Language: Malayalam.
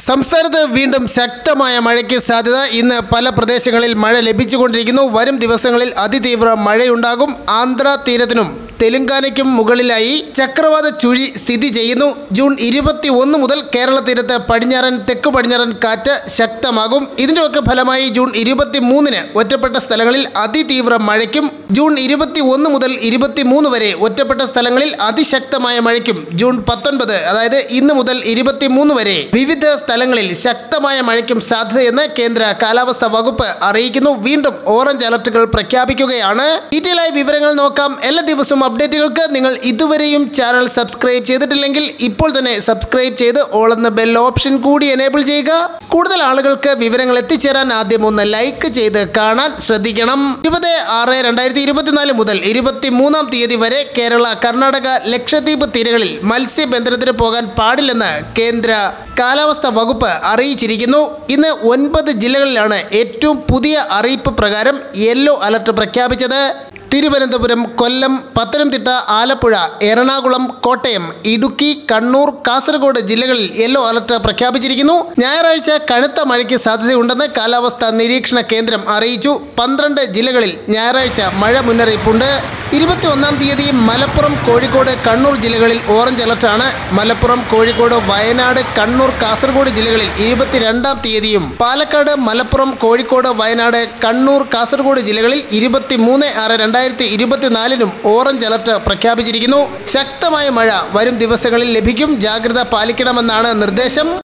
സംസ്ഥാനത്ത് വീണ്ടും ശക്തമായ മഴയ്ക്ക് സാധ്യത ഇന്ന് പല പ്രദേശങ്ങളിൽ മഴ ലഭിച്ചുകൊണ്ടിരിക്കുന്നു വരും ദിവസങ്ങളിൽ അതിതീവ്ര മഴയുണ്ടാകും ആന്ധ്ര തീരത്തിനും തെലുങ്കാനയ്ക്കും മുകളിലായി ചക്രവാത ചുഴി സ്ഥിതി ചെയ്യുന്നു ജൂൺ ഇരുപത്തി ഒന്ന് മുതൽ കേരള തീരത്ത് പടിഞ്ഞാറൻ തെക്ക് പടിഞ്ഞാറൻ കാറ്റ് ശക്തമാകും ഇതിൻ്റെയൊക്കെ ഫലമായി ജൂൺ ഇരുപത്തി മൂന്നിന് ഒറ്റപ്പെട്ട സ്ഥലങ്ങളിൽ അതിതീവ്ര മഴയ്ക്കും ജൂൺ ഇരുപത്തി ഒന്ന് മുതൽ ഇരുപത്തി മൂന്ന് വരെ ഒറ്റപ്പെട്ട സ്ഥലങ്ങളിൽ അതിശക്തമായ മഴയ്ക്കും ജൂൺ പത്തൊൻപത് അതായത് ഇന്ന് മുതൽ ഇരുപത്തി മൂന്ന് വരെ വിവിധ സ്ഥലങ്ങളിൽ ശക്തമായ മഴയ്ക്കും സാധ്യതയെന്ന് കേന്ദ്ര കാലാവസ്ഥാ വകുപ്പ് അറിയിക്കുന്നു വീണ്ടും ഓറഞ്ച് അലർട്ടുകൾ പ്രഖ്യാപിക്കുകയാണ് ഡീറ്റെയിൽ ആയ വിവരങ്ങൾ നോക്കാം എല്ലാ ദിവസവും അപ്ഡേറ്റുകൾക്ക് നിങ്ങൾ ഇതുവരെയും ചാനൽ സബ്സ്ക്രൈബ് ചെയ്തിട്ടില്ലെങ്കിൽ ഇപ്പോൾ തന്നെ സബ്സ്ക്രൈബ് ചെയ്ത് ഓൾ എന്ന ബെൽ ഓപ്ഷൻ കൂടി എനേബിൾ ചെയ്യുക കൂടുതൽ ആളുകൾക്ക് വിവരങ്ങൾ എത്തിച്ചേരാൻ ആദ്യം ഒന്ന് ലൈക്ക് ചെയ്ത് കാണാൻ ശ്രദ്ധിക്കണം ഇരുപത് ആറ് രണ്ടായിരത്തി ഇരുപത്തിനാല് മുതൽ ഇരുപത്തി മൂന്നാം തീയതി വരെ കേരള കർണാടക ലക്ഷദ്വീപ് തീരങ്ങളിൽ മത്സ്യബന്ധനത്തിന് പോകാൻ പാടില്ലെന്ന് കേന്ദ്ര കാലാവസ്ഥാ വകുപ്പ് അറിയിച്ചിരിക്കുന്നു ഇന്ന് ഒൻപത് ജില്ലകളിലാണ് ഏറ്റവും പുതിയ അറിയിപ്പ് പ്രകാരം യെല്ലോ അലർട്ട് പ്രഖ്യാപിച്ചത് തിരുവനന്തപുരം കൊല്ലം പത്തനംതിട്ട ആലപ്പുഴ എറണാകുളം കോട്ടയം ഇടുക്കി കണ്ണൂർ കാസർഗോഡ് ജില്ലകളിൽ യെല്ലോ അലർട്ട് പ്രഖ്യാപിച്ചിരിക്കുന്നു ഞായറാഴ്ച കനത്ത മഴയ്ക്ക് സാധ്യതയുണ്ടെന്ന് കാലാവസ്ഥാ നിരീക്ഷണ കേന്ദ്രം അറിയിച്ചു പന്ത്രണ്ട് ജില്ലകളിൽ ഞായറാഴ്ച മഴ മുന്നറിയിപ്പുണ്ട് ഇരുപത്തി ഒന്നാം തീയതി മലപ്പുറം കോഴിക്കോട് കണ്ണൂർ ജില്ലകളിൽ ഓറഞ്ച് അലർട്ടാണ് മലപ്പുറം കോഴിക്കോട് വയനാട് കണ്ണൂർ കാസർഗോഡ് ജില്ലകളിൽ ഇരുപത്തിരണ്ടാം തീയതിയും പാലക്കാട് മലപ്പുറം കോഴിക്കോട് വയനാട് കണ്ണൂർ കാസർഗോഡ് ജില്ലകളിൽ ഇരുപത്തി മൂന്ന് ആറ് രണ്ടായിരത്തി ഇരുപത്തിനാലിനും ഓറഞ്ച് അലർട്ട് പ്രഖ്യാപിച്ചിരിക്കുന്നു ശക്തമായ മഴ വരും ദിവസങ്ങളിൽ ലഭിക്കും ജാഗ്രത പാലിക്കണമെന്നാണ് നിർദ്ദേശം